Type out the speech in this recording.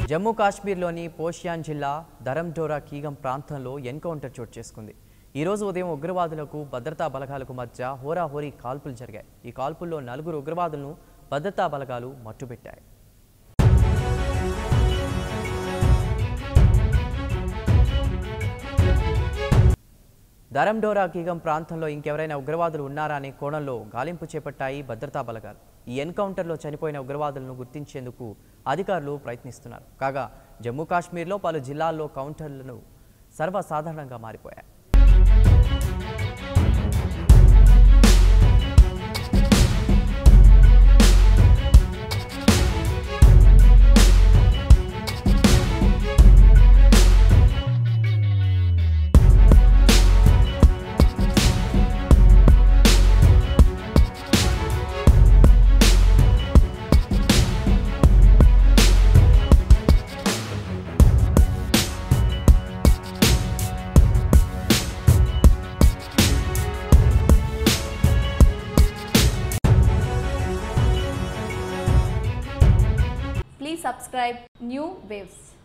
జమ్మూ కాశ్మీర్లోని పోషియాన్ జిల్లా ధరండోరా కీగం ప్రాంతంలో ఎన్కౌంటర్ చోటు చేసుకుంది ఈ రోజు ఉదయం ఉగ్రవాదులకు భద్రతా బలగాలకు మధ్య హోరాహోరీ కాల్పులు జరిగాయి ఈ కాల్పుల్లో నలుగురు ఉగ్రవాదులను భద్రతా బలగాలు మట్టుబెట్టాయి ధరండోరా కీగం ప్రాంతంలో ఇంకెవరైనా ఉగ్రవాదులు ఉన్నారా అనే కోణంలో గాలింపు చేపట్టాయి భద్రతా బలగాలు ఈ ఎన్కౌంటర్లో చనిపోయిన ఉగ్రవాదులను గుర్తించేందుకు అధికారులు ప్రయత్నిస్తున్నారు కాగా జమ్మూ కాశ్మీర్లో పలు జిల్లాల్లో కౌంటర్లను సర్వసాధారణంగా మారిపోయాయి Please subscribe New Waves.